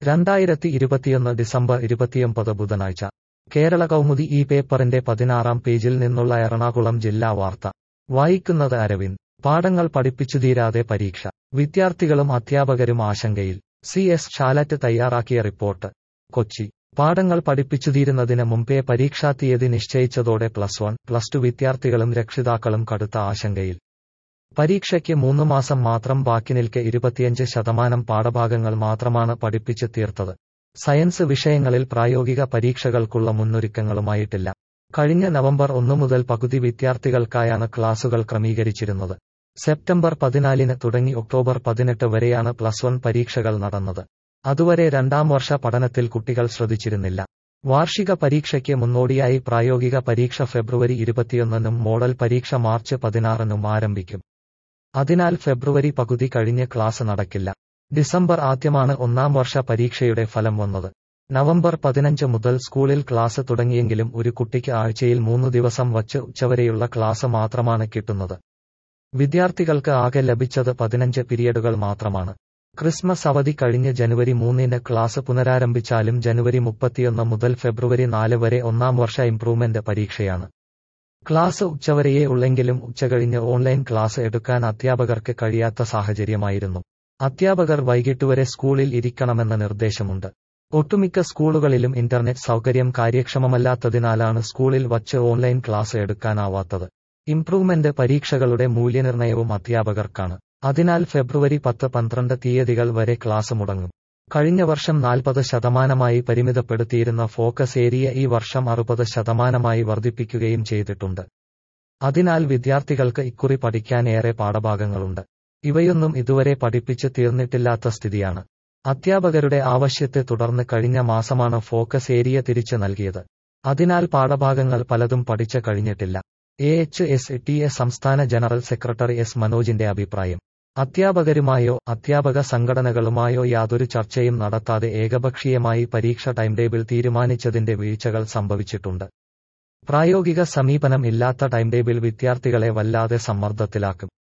രണ്ടായിരത്തി ഇരുപത്തിയൊന്ന് ഡിസംബർ ഇരുപത്തിയൊമ്പത് ബുധനാഴ്ച കേരള കൗമുദി ഈ പേപ്പറിന്റെ പതിനാറാം പേജിൽ നിന്നുള്ള എറണാകുളം ജില്ലാ വാർത്ത വായിക്കുന്നത് അരവിന്ദ് പാഠങ്ങൾ പഠിപ്പിച്ചു തീരാതെ പരീക്ഷ വിദ്യാർത്ഥികളും അധ്യാപകരും ആശങ്കയിൽ സി എസ് ഷാലറ്റ് തയ്യാറാക്കിയ റിപ്പോർട്ട് കൊച്ചി പാഠങ്ങൾ പഠിപ്പിച്ചു തീരുന്നതിന് മുമ്പേ പരീക്ഷാത്തീയതി നിശ്ചയിച്ചതോടെ പ്ലസ് വൺ പ്ലസ് ടു വിദ്യാർത്ഥികളും രക്ഷിതാക്കളും കടുത്ത ആശങ്കയിൽ പരീക്ഷയ്ക്ക് മൂന്ന് മാസം മാത്രം ബാക്കി നിൽക്കെ ഇരുപത്തിയഞ്ച് ശതമാനം പാഠഭാഗങ്ങൾ മാത്രമാണ് പഠിപ്പിച്ച് തീർത്തത് സയൻസ് വിഷയങ്ങളിൽ പ്രായോഗിക പരീക്ഷകൾക്കുള്ള മുന്നൊരുക്കങ്ങളുമായിട്ടില്ല കഴിഞ്ഞ നവംബർ ഒന്നു മുതൽ പകുതി വിദ്യാർത്ഥികൾക്കായാണ് ക്ലാസുകൾ ക്രമീകരിച്ചിരുന്നത് സെപ്റ്റംബർ പതിനാലിന് തുടങ്ങി ഒക്ടോബർ പതിനെട്ട് വരെയാണ് പ്ലസ് വൺ പരീക്ഷകൾ നടന്നത് അതുവരെ രണ്ടാം വർഷ പഠനത്തിൽ കുട്ടികൾ ശ്രദ്ധിച്ചിരുന്നില്ല വാർഷിക പരീക്ഷയ്ക്ക് മുന്നോടിയായി പ്രായോഗിക പരീക്ഷ ഫെബ്രുവരി ഇരുപത്തിയൊന്നിനും മോഡൽ പരീക്ഷ മാർച്ച് പതിനാറിനും ആരംഭിക്കും അതിനാൽ ഫെബ്രുവരി പകുതി കഴിഞ്ഞ് ക്ലാസ് നടക്കില്ല ഡിസംബർ ആദ്യമാണ് ഒന്നാം വർഷ പരീക്ഷയുടെ ഫലം വന്നത് നവംബർ പതിനഞ്ച് മുതൽ സ്കൂളിൽ ക്ലാസ് തുടങ്ങിയെങ്കിലും ഒരു കുട്ടിക്ക് ആഴ്ചയിൽ മൂന്ന് ദിവസം വച്ച് ഉച്ചവരെയുള്ള ക്ലാസ് മാത്രമാണ് കിട്ടുന്നത് വിദ്യാർത്ഥികൾക്ക് ആകെ ലഭിച്ചത് പതിനഞ്ച് പീരിയഡുകൾ മാത്രമാണ് ക്രിസ്മസ് അവധി കഴിഞ്ഞ് ജനുവരി മൂന്നിന് ക്ലാസ് പുനരാരംഭിച്ചാലും ജനുവരി മുപ്പത്തിയൊന്ന് മുതൽ ഫെബ്രുവരി നാല് വരെ ഒന്നാം വർഷ ഇംപ്രൂവ്മെന്റ് പരീക്ഷയാണ് ക്ലാസ് ഉച്ചവരെയേ ഉള്ളെങ്കിലും ഉച്ചകഴിഞ്ഞ് ഓൺലൈൻ ക്ലാസ് എടുക്കാൻ അധ്യാപകർക്ക് കഴിയാത്ത സാഹചര്യമായിരുന്നു അധ്യാപകർ വൈകിട്ടുവരെ സ്കൂളിൽ ഇരിക്കണമെന്ന നിർദ്ദേശമുണ്ട് ഒട്ടുമിക്ക സ്കൂളുകളിലും ഇന്റർനെറ്റ് സൗകര്യം കാര്യക്ഷമമല്ലാത്തതിനാലാണ് സ്കൂളിൽ വച്ച് ഓൺലൈൻ ക്ലാസ് എടുക്കാനാവാത്തത് ഇംപ്രൂവ്മെന്റ് പരീക്ഷകളുടെ മൂല്യനിർണ്ണയവും അധ്യാപകർക്കാണ് അതിനാൽ ഫെബ്രുവരി പത്ത് പന്ത്രണ്ട് തീയതികൾ വരെ ക്ലാസ് മുടങ്ങും കഴിഞ്ഞ വർഷം നാൽപ്പത് ശതമാനമായി പരിമിതപ്പെടുത്തിയിരുന്ന ഫോക്കസ് ഏരിയ ഈ വർഷം അറുപത് ശതമാനമായി വർദ്ധിപ്പിക്കുകയും ചെയ്തിട്ടുണ്ട് അതിനാൽ വിദ്യാർത്ഥികൾക്ക് ഇക്കുറി പഠിക്കാൻ ഏറെ പാഠഭാഗങ്ങളുണ്ട് ഇവയൊന്നും ഇതുവരെ പഠിപ്പിച്ച് തീർന്നിട്ടില്ലാത്ത സ്ഥിതിയാണ് അധ്യാപകരുടെ ആവശ്യത്തെ തുടർന്ന് കഴിഞ്ഞ മാസമാണ് ഫോക്കസ് ഏരിയ തിരിച്ചു നൽകിയത് അതിനാൽ പാഠഭാഗങ്ങൾ പലതും പഠിച്ചു കഴിഞ്ഞിട്ടില്ല A H S T A സംസ്ഥാന ജനറൽ സെക്രട്ടറി എസ് മനോജിന്റെ അഭിപ്രായം അധ്യാപകരുമായോ അധ്യാപക സംഘടനകളുമായോ യാതൊരു ചർച്ചയും നടത്താതെ ഏകപക്ഷീയമായി പരീക്ഷ ടൈംടേബിൾ തീരുമാനിച്ചതിന്റെ വീഴ്ചകൾ സംഭവിച്ചിട്ടുണ്ട് പ്രായോഗിക സമീപനം ഇല്ലാത്ത ടൈംടേബിൾ വിദ്യാർത്ഥികളെ വല്ലാതെ സമ്മർദ്ദത്തിലാക്കും